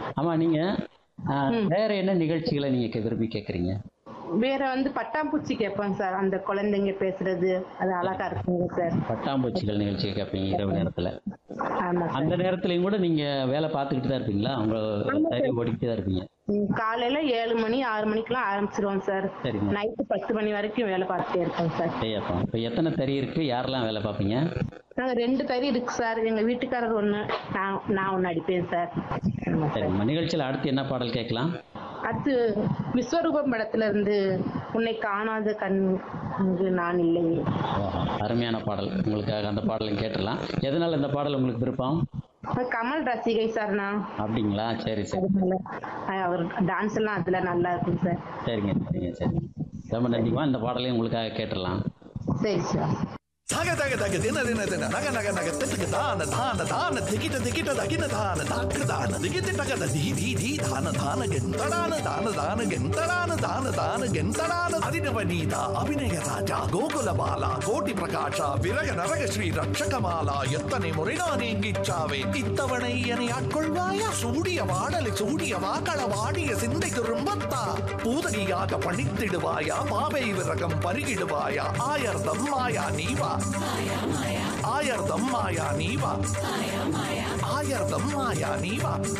ஆமா நீங்க ஆ, வேற என்ன நிகழ்ச்சிகளை நீங்க கே- விரும்பி கேக்குறீங்க வேற வந்து பட்டாம்பூச்சி கேட்பேன் சார் அந்த குழந்தைங்க பேசுறது அது அழகா இருக்குங்க சார் பட்டாம்பூச்சிகள் நிகழ்ச்சியை கேட்பீங்க இரவு நேரத்துல ஆமா சார் அந்த நேரத்துலயும் கூட நீங்க வேலை பார்த்துக்கிட்டு தான் இருப்பீங்களா உங்க தறி ஓடிக்கிட்டு தான் இருப்பீங்க ம், காலையில ஏழு மணி ஆறு மணிக்கெல்லாம் ஆரம்பிச்சிருவோம் சார் சரிங்க நைட்டு பத்து மணி வரைக்கும் வேலை பார்த்துட்டே இருக்கோம் சார் ஐயாப்பா இப்போ எத்தனை தறி இருக்கு யாரெல்லாம் வேலை பார்ப்பீங்க நாங்க ரெண்டு தறி இருக்கு சார் எங்க வீட்டுக்காரர் ஒண்ணு நான் நான் ஒண்ணு அடிப்பேன் சார் ஆமா சார் சரிம்மா நிகழ்ச்சியில் அடுத்து என்ன பாடல் கேட்கலாம் அடுத்து விஸ்வரூபம் படத்துல இருந்து உன்னை காணாத கண் இங்கு நான் இல்லை ஓஹோ, அருமையான பாடல் உங்களுக்காக அந்த பாடலையும் கேட்டுடலாம் எதனால இந்த பாடல் உங்களுக்கு விருப்பம் கமல் ரசிகை சார் நான் அப்படிங்களா சரி சரி அதனால அஹ், அவர் டான்ஸ் எல்லாம் அதுல நல்லா இருக்கும் சார் சரிங்க சரிங்க சரி ரொம்ப நன்றிமா இந்த பாடலையும் உங்களுக்காக கேட்டுடலாம் சரி சார் தக தக தக தின தின தின நக நக நக திட்டுக்கு தான தான தான திகிட்ட திகிட்ட தகின தான தாக்கு தான திகிட்டு தகத தி தி தி தான தான கெந்தடான தான தான கெந்தடான தான தான கெந்தடான அதினவ நீத அபிநய ராஜா கோகுல பாலா கோட்டி பிரகாஷா விரக நரக ஸ்ரீ ரட்சகமாலா எத்தனை முறை நான் இங்கிச்சாவே இத்தவணை என்னை ஆட்கொள்வாயா சூடிய வாடலை சூடிய வாக்கள வாடிய சிந்தை திரும்பத்தா பூதனியாக பணித்திடுவாயா பாவை விரகம் பருகிடுவாயா ஆயர்தம் மாயா நீவா ஆயர்தம் மாயா நீவா ஆயர்தம் மாயா நீவா